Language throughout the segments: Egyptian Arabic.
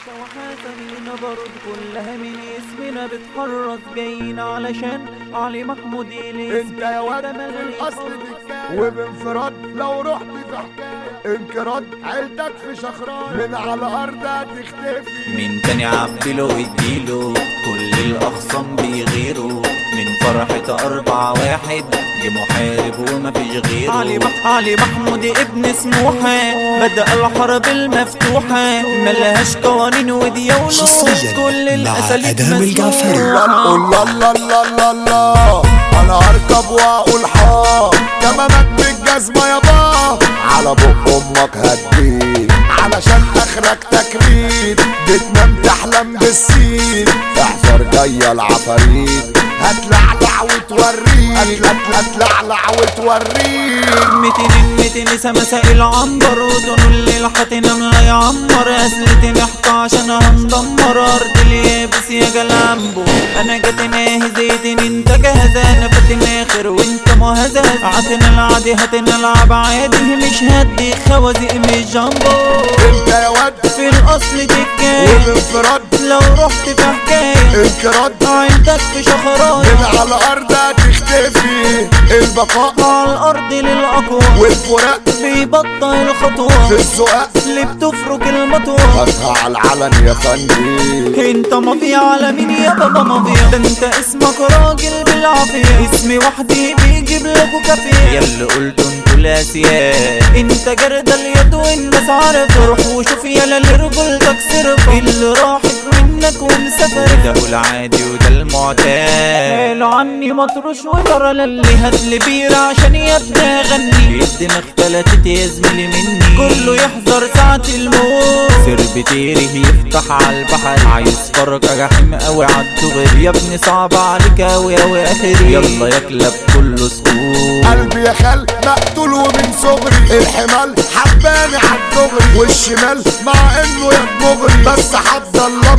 وحسن نبرد كلها من اسمنا بتحرص جايين علشان علي محمود انت يا واد في الاصل تتكلم وبانفراد لو رحت في حكايه انقراض عيلتك في شخران من على الارض هتختفي من تاني عبله اديله كل الاخصام بيغيروا من فرحة أربعة واحد جه محارب ومفيش غيره علي مح علي محمود ابن سموحة بدأ الحرب المفتوحة ملهاش قوانين وديولو حصرياً كل مع الأساليب أدهم الجعفري. مسموحة الله الله الله الله الله انا هركب واقول حا تمامك بالجزمه يابا على بق امك هديك علشان اخرك تكريت بتنام تحلم بالسين احذر جايه العفاريت هتلعلع وتوريك هتلعلع وتوريك متين متين سمسة العنبر ودون الليل حتنام لا يعمر أسلتي نحت عشان هندمر أرض اليابس يا جلامبو أنا جاتنا هزيتين انت جاهز أنا فاتن آخر وانت مهزز عتنا العادي هتنلعب عادي مش هدي خوازيق مش جامبو انت يا واد في الأصل تتجاهل وبانفراد لو رحت في حكاية انقراض عندك في شخرايا من على الارض هتختفي البقاء على الأرض للأقوى والفراق بيبطل الخطوة في الزقاق اللي بتفرك المطوة خدها على العلن يا فندي انت مافيا على مين يا بابا مافيا ده انت اسمك راجل بالعافية اسمي وحدي بيجيب لكوا كافية ياللي قلتوا انتوا الاسياد انت جرد اليد والناس عارفة روح وشوف يالا اللي رجولتك صرفة اللي راحت منك ومسافر ده هو العادي وده المعتاد قالوا عني مطروش وترى للي هاتلي بيرة عشان يبدا اغني الدماغ اختلفت يا زميلي مني كله يحذر ساعة الموت سر بتيري يفتح على البحر عايز فرقة جحيم قوي عالدغري يا ابني صعب عليك اوي اوي اخري يلا يا كلاب كله سكوت قلبي يا خال مقتول ومن صغري الحمال حباني عالدغري والشمال مع انه يا مغري بس حد الله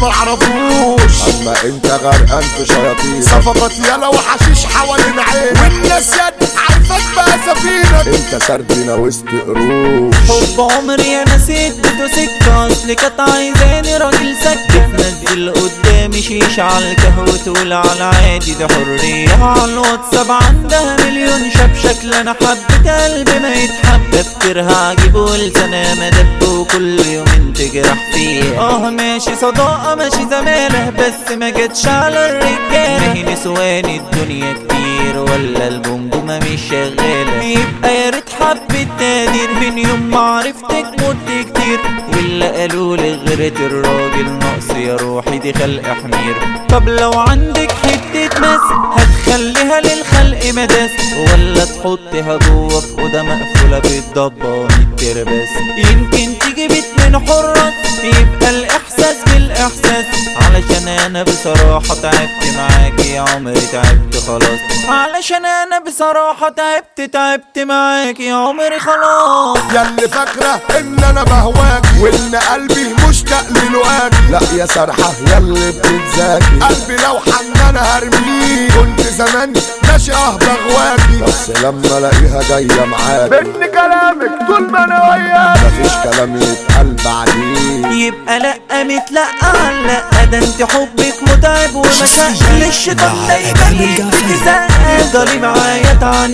معرفوش اما انت غرقان في شياطين صفقات يالا وحشيش حوالين عين والناس يد عارفك بقى سفينة انت سردينة وسط قروش حب عمري انا سدته سكة اصل كانت عايزاني راجل سكة نزل قدامي شيش على القهوة تقول على عادي ده حرية على الواتساب عندها مليون شاب شكل انا حبيت قلبي ما يتحب دفترها اجيبه لسنة مدب وكل يوم تجرح فيه اه ماشي صداقة ماشي زمالة بس ما جتش على الرجالة هي نسوان الدنيا كتير ولا البومبومة مش شغالة يبقى يا ريت حبة تقدير من يوم ما عرفتك مت كتير واللي قالوا لي غيرت الراجل ناقص يا روحي دي خلق حمير طب لو عندك حتة مس هتخليها للخلق مداس ولا تحطها جوه في اوضه مقفوله بالضبه متر بس يمكن تيجي بيت من حراس يبقى الاحساس بالاحساس علشان انا بصراحه تعبت معاكي يا عمري تعبت خلاص علشان انا بصراحه تعبت تعبت معاكي يا عمري خلاص ياللي فاكرة ان انا بهواك وان قلبي مشتاق للقاك لا يا سرحة ياللي بتتذاكي قلبي لو حنان هرميه كنت زمان ماشي اه بغواكي بس لما الاقيها جاية معاك بن كلامك طول ما انا وياك مفيش كلام يتقال بعدين يبقى لا متلقى لا ده انت حبك متعب ومشاق للشيطان مع دايما أدهم الجعفري. تفضلي معايا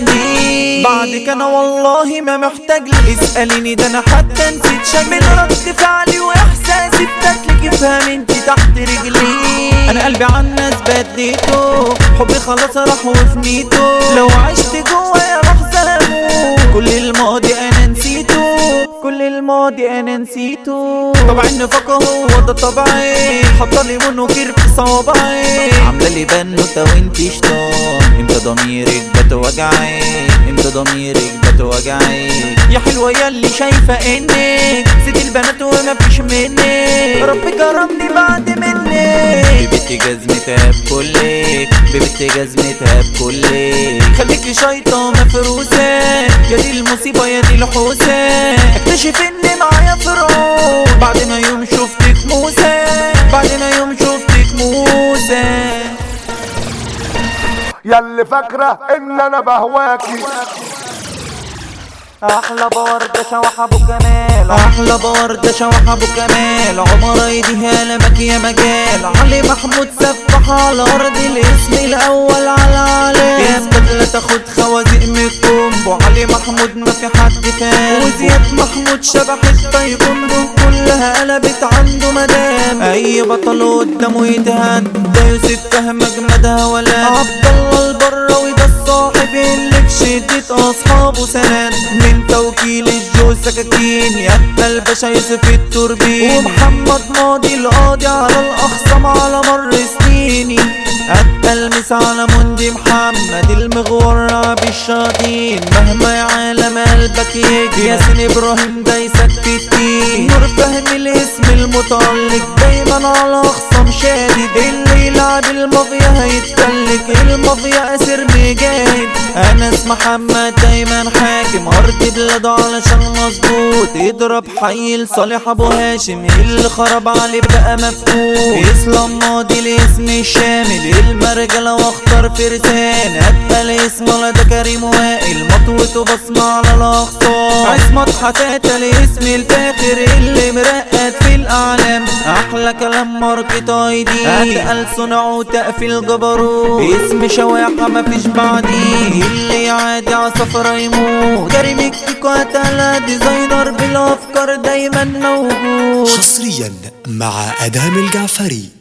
تعندي بعدك انا والله ما محتاج لك اسأليني ده انا حتى نسيت شكلي من رد فعلي واحساسي بتاكلك افهم انت تحت رجلي انا قلبي على الناس بديته حبي خلاص راح وفنيته لو عشت جوايا لحظة اموت كل الماضي انا نسيته كل الماضي انا نسيته طبع النفاق هو ده طبعي حاطه لي منوكير في صوابعي عامله لي بنوته وانت شطان امتى ضميرك بتوجعك امتى ضميرك بتوجعك يا حلوة ياللي شايفة انك سيد البنات وما فيش منك ربي كرمني بعد منك ببت جزمتها بكلك ببت جزمتها بكلك خليكي شيطة مفروسة يا دي المصيبة يا دي الحوسة اكتشف اني معايا فرعون بعد ما يوم شفتك موسى بعد ما يوم شفتك موسى ياللي فاكرة ان انا بهواكي احلى بوردة شوح ابو كمال احلى بوردة شوح ابو كمال عمر ايديها لمك يا مجال علي محمود سفح على ارض الاسم الاول على علي يثبت لا تاخد خوازيق من الكومبو علي محمود ما في حد فاهم وزياد محمود شبح التايكوندو كلها قلبت عنده مدام اي بطل قدامه يتهدى يوسف فهم اجمدها ولا عبد الله البراوي ده الصاحب اللي في شدة اصحابه سند من توكيل الجو سكاكين يا الباشا يوسف التوربين ومحمد ماضي القاضي على الاخصام على مر سنيني التلمس على مندي محمد المغورة بالشاطين مهما يعلم قلبك يجي ياسين ابراهيم ده يسكت نور فهم الاسم المتألق دايما على اخصام شادد اللي يلعب المافيا هيتسلك المافيا اسر مجاهد انس محمد دايما حاكم ارض بلاده علشان مظبوط يضرب حي لصالح ابو هاشم اللي خرب عليه بقى مفقود اسلام ماضي الاسم الشامل المرجلة واختار فرسان اتقل اسم ولا ده كريم وائل مطوته بصمة على الاخطار عصمت حتاتا الاسم الفاخر اللي مرقد في الاعلام احلى كلام ماركت اي دي اتقل صنع وتقفيل جبروت اسم شواحة مفيش بعديه اللي عادي عصفرة يموت كريم الكيكو اتقل ديزاينر بالافكار دايما موجود حصريا مع أدام الجعفري